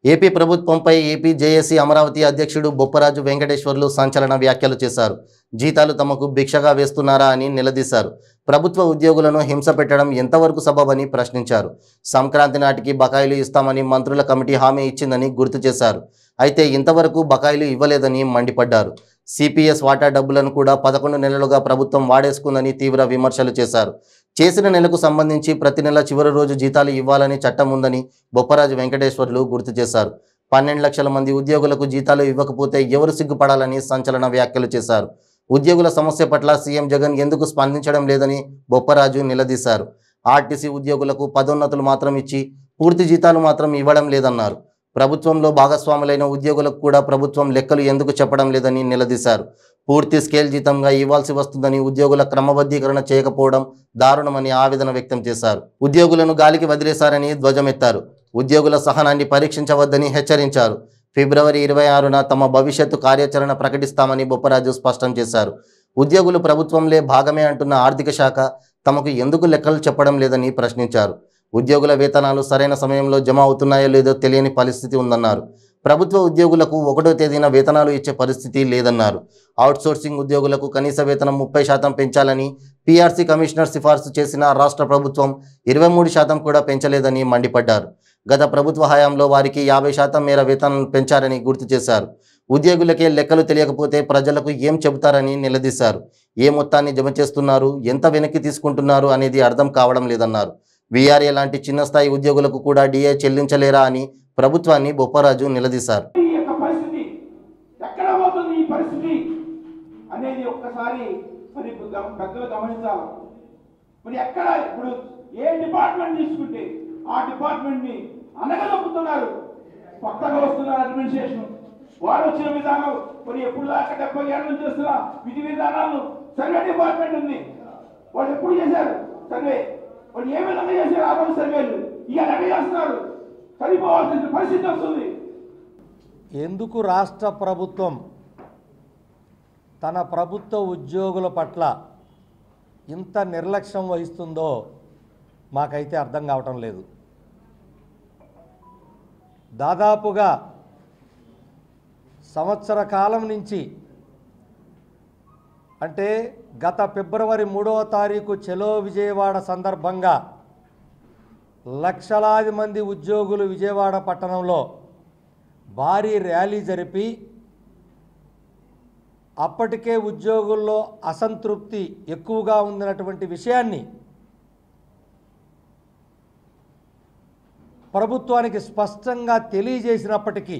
AP ప్రభుత్వంపై AP JAC Amaravati అధ్యక్షుడు బొప్పరాజు వెంకటేశ్వర్లు సంచలన వ్యాఖ్యలు చేశారు జీతాలు తమకు భిక్షగా వేస్తున్నారా అని నిలదీశారు ప్రభుత్వ ఉద్యోగులను హింస పెట్టడం ఎంతవరకు సబబని ప్రశ్నించారు సంక్రాంతి నాటికి బకాయిలు ఇస్తామని మంత్రుల కమిటీ హామీ ఇచ్చిందని గుర్తు చేశారు అయితే ఇంతవరకు బకాయిలు ఇవ్వలేదని మండిపడ్డారు సిపిఎస్ వాటా డబ్బులను కూడా పదకొండు నెలలుగా ప్రభుత్వం వాడేసుకుందని తీవ్ర విమర్శలు చేశారు చేసిన నెలకు సంబంధించి ప్రతి నెల చివరి రోజు జీతాలు ఇవ్వాలని చట్టం ఉందని బొప్పరాజు వెంకటేశ్వర్లు గుర్తు చేశారు పన్నెండు లక్షల మంది ఉద్యోగులకు జీతాలు ఇవ్వకపోతే ఎవరు సిగ్గుపడాలని సంచలన వ్యాఖ్యలు చేశారు ఉద్యోగుల సమస్య పట్ల సీఎం జగన్ ఎందుకు స్పందించడం లేదని బొప్పరాజు నిలదీశారు ఆర్టీసీ ఉద్యోగులకు పదోన్నతులు మాత్రం ఇచ్చి పూర్తి జీతాలు మాత్రం ఇవ్వడం లేదన్నారు ప్రభుత్వంలో భాగస్వాములైన ఉద్యోగులకు కూడా ప్రభుత్వం లెక్కలు ఎందుకు చెప్పడం లేదని నిలదీశారు పూర్తి స్కేల్ జీతంగా ఇవ్వాల్సి వస్తుందని ఉద్యోగుల క్రమబద్ధీకరణ చేయకపోవడం దారుణమని ఆవేదన వ్యక్తం చేశారు ఉద్యోగులను గాలికి వదిలేశారని ధ్వజమెత్తారు ఉద్యోగుల సహనాన్ని పరీక్షించవద్దని హెచ్చరించారు ఫిబ్రవరి ఇరవై ఆరున తమ భవిష్యత్తు కార్యాచరణ ప్రకటిస్తామని బొప్పరాజు స్పష్టం చేశారు ఉద్యోగులు ప్రభుత్వంలో భాగమే అంటున్న ఆర్థిక శాఖ తమకు ఎందుకు లెక్కలు చెప్పడం లేదని ప్రశ్నించారు ఉద్యోగుల వేతనాలు సరైన సమయంలో జమ అవుతున్నాయో లేదో తెలియని పరిస్థితి ఉందన్నారు ప్రభుత్వ ఉద్యోగులకు ఒకటో తేదీన వేతనాలు ఇచ్చే పరిస్థితి లేదన్నారు అవుట్సోర్సింగ్ ఉద్యోగులకు కనీస వేతనం ముప్పై శాతం పెంచాలని పీఆర్సీ కమిషనర్ సిఫార్సు చేసిన రాష్ట్ర ప్రభుత్వం ఇరవై మూడు శాతం కూడా పెంచలేదని మండిపడ్డారు గత ప్రభుత్వ హయాంలో వారికి యాభై శాతం మేర వేతనం పెంచారని గుర్తు చేశారు ఉద్యోగులకే లెక్కలు తెలియకపోతే ప్రజలకు ఏం చెబుతారని నిలదీశారు ఏ మొత్తాన్ని జమ చేస్తున్నారు ఎంత వెనక్కి తీసుకుంటున్నారు అనేది అర్థం కావడం లేదన్నారు వీఆర్ఏ లాంటి చిన్న స్థాయి ఉద్యోగులకు కూడా డిఏ చెల్లించలేరా అని ప్రభుత్వాన్ని బొప్పరాజు నిలదీశారు ఈ యొక్క పరిస్థితి ఎక్కడ పోతుంది ఈ పరిస్థితి అనేది ఒక్కసారి మరి ఇప్పుడు గమ- పెద్దలు గమనించాలి మరి ఎక్కడ ఇప్పుడు ఏ డిపార్ట్మెంట్ తీసుకుంటే ఆ డిపార్ట్మెంట్ ని అనగదొక్కుతున్నారు కొత్తగా వస్తున్నారు అడ్మినిస్ట్రేషన్ వారు వచ్చిన విధానం మరి ఎప్పుడు దాకా డెబ్బై ఏళ్ళ నుంచి వస్తున్న విధి విధానాలు సర్వే డిపార్ట్మెంట్ ఉంది వాళ్ళు ఎప్పుడు చేశారు సర్వే వాళ్ళు ఏ విధంగా చేశారు ఆ రోజు సర్వేలు ఇవాళ ఎక్కడ చేస్తున్నారు సరిపోవాల్సిన పరిస్థితి వస్తుంది ఎందుకు రాష్ట్ర ప్రభుత్వం తన ప్రభుత్వ ఉద్యోగుల పట్ల ఇంత నిర్లక్ష్యం వహిస్తుందో మాకైతే అర్థం కావటం లేదు దాదాపుగా సంవత్సర కాలం నుంచి అంటే గత ఫిబ్రవరి మూడవ తారీఖు చెలో విజయవాడ సందర్భంగా లక్షలాది మంది ఉద్యోగులు విజయవాడ పట్టణంలో భారీ ర్యాలీ జరిపి అప్పటికే ఉద్యోగుల్లో అసంతృప్తి ఎక్కువగా ఉందన్నటువంటి విషయాన్ని ప్రభుత్వానికి స్పష్టంగా తెలియజేసినప్పటికీ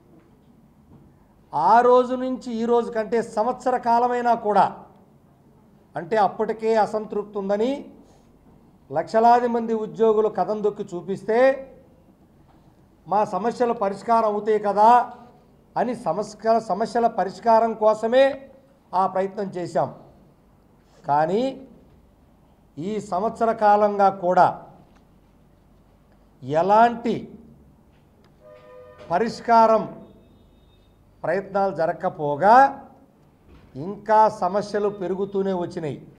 ఆ రోజు నుంచి ఈ రోజు కంటే సంవత్సర కాలమైనా కూడా అంటే అప్పటికే అసంతృప్తి ఉందని లక్షలాది మంది ఉద్యోగులు కథం దొక్కి చూపిస్తే మా సమస్యల పరిష్కారం అవుతాయి కదా అని సమస్య సమస్యల పరిష్కారం కోసమే ఆ ప్రయత్నం చేశాం కానీ ఈ సంవత్సర కాలంగా కూడా ఎలాంటి పరిష్కారం ప్రయత్నాలు జరగకపోగా ఇంకా సమస్యలు పెరుగుతూనే వచ్చినాయి